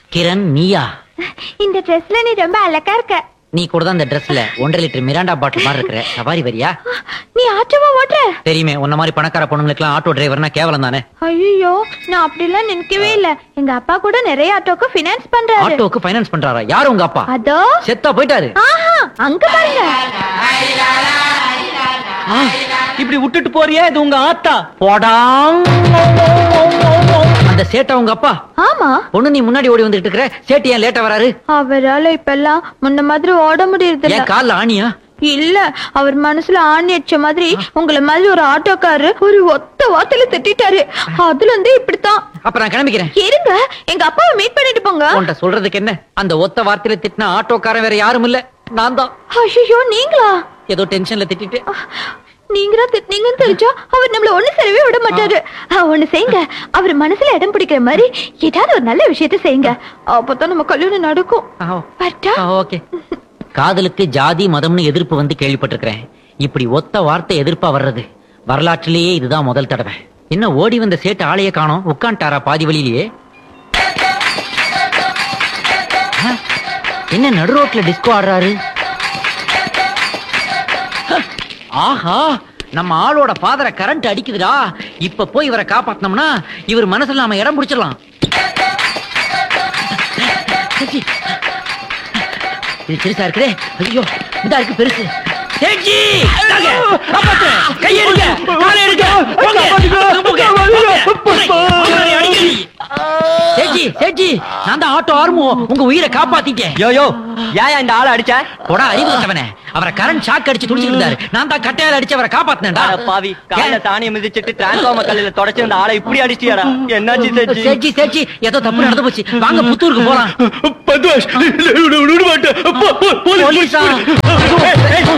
கிரண் நீயா இந்த ட்ரெஸ்ல நீ ரொம்ப அழகா இருக்க நீ கூட தான் இந்த ட்ரெஸ்ல ஒன்றரை லிட்டர் மிராண்டா பாட்டில் மாதிரி இருக்கிற சவாரி வரியா நீ ஆட்டோவா ஓட்டுற தெரியுமே உன்ன மாதிரி பணக்கார பொண்ணுங்களுக்குலாம் ஆட்டோ டிரைவர்னா கேவலம் தானே ஐயோ நான் அப்படிலாம் நினைக்கவே இல்ல எங்க அப்பா கூட நிறைய ஆட்டோக்கு பினான்ஸ் பண்றாரு ஆட்டோக்கு ஃபைனான்ஸ் பண்றாரா யாரு உங்க அப்பா அதோ செத்தா போயிட்டாரு ஆஹா அங்க பாருங்க இப்படி விட்டுட்டு போறியே இது உங்க ஆத்தா போடாங் அந்த சேட்டா உங்க அப்பா ஆமா பொண்ணு நீ முன்னாடி ஓடி வந்துட்டு இருக்கிற சேட்டு ஏன் லேட்டா வராரு அவரால இப்பெல்லாம் முன்ன மாதிரி ஓட முடியறது இல்ல ஏன் கால்ல ஆணியா இல்ல அவர் மனசுல ஆணி அடிச்ச மாதிரி உங்களை மாதிரி ஒரு ஆட்டோக்காரரு ஒரு ஒத்த வார்த்தையில திட்டாரு அதுல இருந்து இப்படித்தான் அப்ப நான் கிளம்பிக்கிறேன் இருங்க எங்க அப்பாவை மீட் பண்ணிட்டு போங்க உன்கிட்ட சொல்றதுக்கு என்ன அந்த ஒத்த வார்த்தையில திட்டின ஆட்டோக்காரன் வேற யாரும் இல்ல நான் தான் ஐயோ நீங்களா ஏதோ டென்ஷன்ல திட்டிட்டு நீங்க தான் திட்டினீங்கன்னு தெரிஞ்சா அவர் நம்மள ஒண்ணு செய்யவே விட மாட்டாரு ஆ, ஒண்ணு செய்யுங்க அவர் மனசுல இடம் பிடிக்கிற மாதிரி ஏதாவது ஒரு நல்ல விஷயத்த செய்யுங்க அப்பதான் நம்ம கல்யாணம் நடக்கும் ஆ, பட்டா ஆ, ஓகே காதலுக்கு ஜாதி மதம்னு எதிர்ப்பு வந்து கேள்விப்பட்டிருக்கிறேன் இப்படி ஒத்த வார்த்தை எதிர்ப்பா வர்றது வரலாற்றிலேயே இதுதான் முதல் தடவை என்ன ஓடி வந்த சேட்டு ஆளைய காணோம் உட்காந்துட்டாரா பாதி வழியிலேயே ஆ, என்ன நடு ரோட்ல டிஸ்கோ ஆடுறாரு ஆஹா நம்ம ஆளோட ஃபாதரை கரண்ட் அடிக்குதுடா இப்ப போய் இவரை காப்பாத்தினோம்னா இவர் மனசுல நாம இடம் பிடிச்சிடலாம் சேச்சி, இது பெருசா இருக்குதே ஐயோ இந்த இருக்கு பெருசு சேச்சி, இந்தாங்க, காப்பாத்து, கையை எடுங்க, காலை எடுங்க, போங்க, போங்க, போங்க. அவரை அடிக்கடி. சேச்சி, சேச்சி, நான் தான் ஆட்டோ ஆர்முகம் உங்க உயிரை காப்பாத்திட்டேன் யோ யோ ஏன் இந்த ஆளை அடிச்ச போடா அறிவு கட்டவனே அவரை கரண்ட் ஷாக் அடிச்சு துடிச்சிட்டு இருந்தாரு நான் தான் கட்டையால அடிச்சு அவரை காப்பாத்தினேன்டா அட பாவி காலைல தானியம் மிதிச்சிட்டு டிரான்ஸ்ஃபார்மர் கல்லில தொடச்சு இந்த ஆளை இப்படி அடிச்சியாடா என்னாச்சு செஞ்சு சேச்சி சேச்சி ஏதோ தப்பு நடந்து போச்சு வாங்க புத்தூருக்கு போலாம் பத்மாஷ் விட மாட்டேன் போலீஸா